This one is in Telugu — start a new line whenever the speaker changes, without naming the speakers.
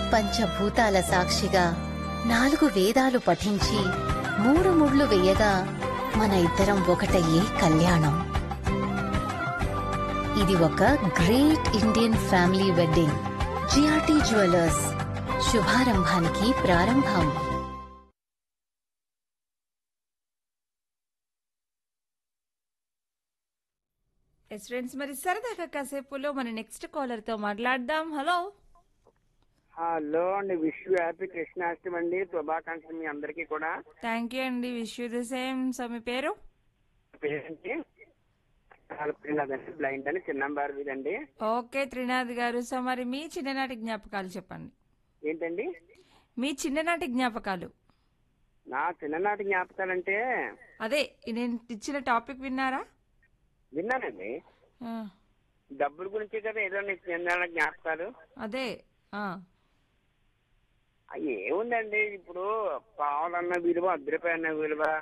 పంచభూతాల సాక్షిగా నాలుగు వేదాలు పఠించి మూడు ముళ్ళు వేయగా మన ఇద్దరం ఒకటయ్యే కళ్యాణం ఇది ఒక great Indian family wedding GRT jewellers శుభారంభానికి ప్రారంభం
ఎస్ ఫ్రెండ్స్ మరి సరదాగా కాసేపులో మన నెక్స్ట్ కాలర్ తో మాట్లాడదాం హలో
హలో అండి విష్ యూ హ్యాపీ కృష్ణాష్టమి అండి శుభాకాంక్షలు మీ అందరికీ కూడా
థ్యాంక్ యూ అండి wish you the same so మీ పేరు
పేరేంటి పిల్లదండి బ్లైండ్ అని చిన్నంబారు వీధండి
ఓకే త్రినాథ్ గారు సో మరి మీ చిన్ననాటి జ్ఞాపకాలు చెప్పండి
ఏంటండి
మీ చిన్ననాటి జ్ఞాపకాలు
నా చిన్ననాటి జ్ఞాపకాలంటే
అదే నేను ఇచ్చిన టాపిక్ విన్నారా
విన్నానండి
ఆ,
డబ్బుల గురించి కదా ఏదో నీ చిన్ననాటి జ్ఞాపకాలు
అదే ఆ,
ఆ, ఏముందండి ఇప్పుడు పావులన్న విలువ అర్ధ రూపాయల విలువ